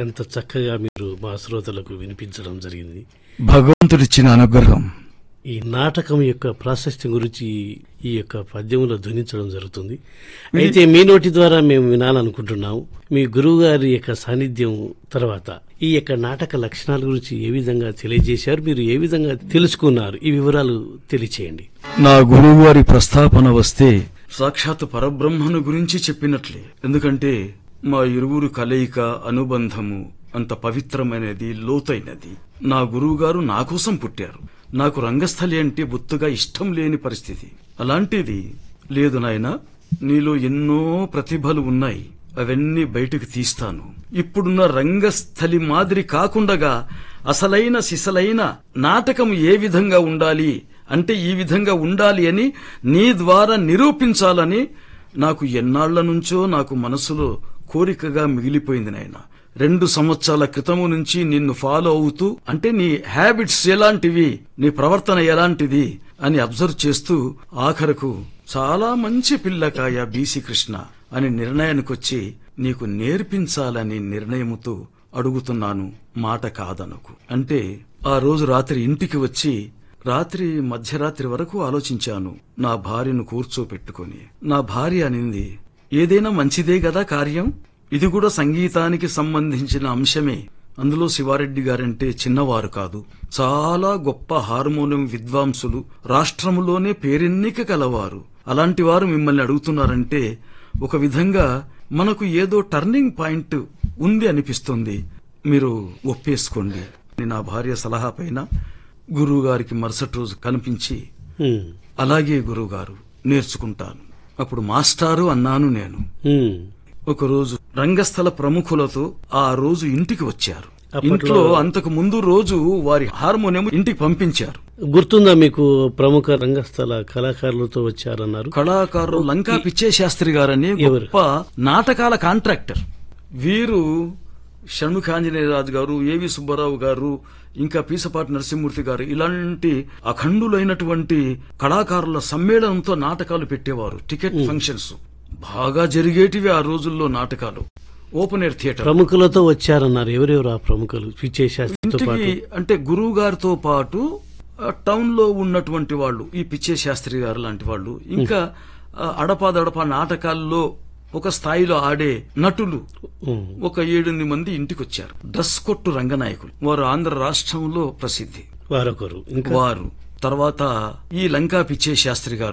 ఎంత చక్కగా మీరు మా శ్రోతలకు వినిపించడం జరిగింది భగవంతుడిచ్చిన అనుగ్రహం ఈ నాటకం యొక్క ప్రాశస్త్యం గురించి ఈ యొక్క పద్యంలో ధ్వనించడం జరుగుతుంది అయితే మీ నోటి ద్వారా మేము వినాలనుకుంటున్నాము మీ గురువు గారి యొక్క సాన్నిధ్యం తర్వాత ఈ యొక్క నాటక లక్షణాల గురించి ఏ విధంగా తెలియజేశారు మీరు ఏ విధంగా తెలుసుకున్నారు ఈ వివరాలు తెలియచేయండి నా గురువు వారి ప్రస్తాపన వస్తే సాక్షాత్ పరబ్రహ్మను గురించి చెప్పినట్లే ఎందుకంటే మా ఇరువురు కలయిక అనుబంధము అంత పవిత్రమైనది లోతైనది నా గురువుగారు నా కోసం పుట్టారు నాకు రంగస్థలి అంటే బొత్తుగా ఇష్టం లేని పరిస్థితి అలాంటిది లేదు నాయనా నీలో ఎన్నో ప్రతిభలు ఉన్నాయి అవన్నీ బయటకు తీస్తాను ఇప్పుడున్న రంగస్థలి మాదిరి కాకుండగా అసలైన సిసలైన నాటకం ఏ విధంగా ఉండాలి అంటే ఈ విధంగా ఉండాలి అని నీ ద్వారా నిరూపించాలని నాకు ఎన్నాళ్ల నుంచో నాకు మనసులో కోరికగా మిగిలిపోయింది నాయన రెండు సంవత్సరాల క్రితము నుంచి నిన్ను ఫాలో అవుతూ అంటే నీ హ్యాబిట్స్ ఎలాంటివి నీ ప్రవర్తన ఎలాంటిది అని అబ్జర్వ్ చేస్తూ ఆఖరకు చాలా మంచి పిల్లకాయ బీసీ కృష్ణ అని నిర్ణయానికొచ్చి నీకు నేర్పించాలని నిర్ణయముతో అడుగుతున్నాను మాట కాదనకు అంటే ఆ రోజు రాత్రి ఇంటికి వచ్చి రాత్రి మధ్యరాత్రి వరకు ఆలోచించాను నా భార్యను కూర్చోపెట్టుకొని నా భార్య అనింది ఏదైనా మంచిదే గదా కార్యం ఇది కూడా సంగీతానికి సంబంధించిన అంశమే అందులో శివారెడ్డి గారంటే చిన్నవారు కాదు చాలా గొప్ప హార్మోనియం విద్వాంసులు రాష్ట్రములోనే పేరెన్నిక కలవారు అలాంటి వారు మిమ్మల్ని అడుగుతున్నారంటే ఒక విధంగా మనకు ఏదో టర్నింగ్ పాయింట్ ఉంది అనిపిస్తుంది మీరు ఒప్పేసుకోండి అని నా భార్య సలహా పైన గురువు గారికి మరుసటి రోజు కనిపించి హ్మ్. అలాగే గురువుగారు నేర్చుకుంటాను అప్పుడు మాస్టారు అన్నాను నేను హ్మ్. ఒకరోజు రంగస్థల ప్రముఖులతో ఆ రోజు ఇంటికి వచ్చారు అప్పట్లో- ఇంట్లో అంతకు ముందు రోజు వారి హార్మోనియం ఇంటికి పంపించారు గుర్తుందా మీకు ప్రముఖ రంగస్థల కళాకారులతో వచ్చారన్నారు కళాకారులు లంకా పిచ్చే శాస్త్రి గారని ఎవరు? గొప్ప నాటకాల కాంట్రాక్టర్ వీరు షణ్ముఖాంజనేయరాజు గారు ఏవి సుబ్బారావు గారు ఇంకా పీసపాటి నరసింహమూర్తి గారు ఇలాంటి అఖండులైనటువంటి కళాకారుల సమ్మేళనంతో నాటకాలు పెట్టేవారు టికెట్ ఫంక్షన్స్ బాగా జరిగేటివి ఆ రోజుల్లో నాటకాలు ఓపెన్ ఎయిర్ థియేటర్ ప్రముఖులతో వచ్చారన్నారు ఎవరెవరు ఆ ప్రముఖులు పిచ్చే శాస్త్రితో ఇంటికి పాటు అంటే గురువు గారితో పాటు ఆ, టౌన్ లో ఉన్నటువంటి వాళ్ళు ఈ పిచ్చే శాస్త్రి గారు లాంటి వాళ్ళు ఇంకా ఆ, అడపాదడపా నాటకాల్లో ఒక స్థాయిలో ఆడే నటులు హ్మ్. ఒక ఏడెనిమిది మంది ఇంటికి వచ్చారు డ్రెస్ కొట్టు రంగనాయకులు వారు ఆంధ్ర రాష్ట్రంలో ప్రసిద్ధి వారొకరు ఇంకా వారు తర్వాత ఈ లంకా పిచ్చే శాస్త్రి గారు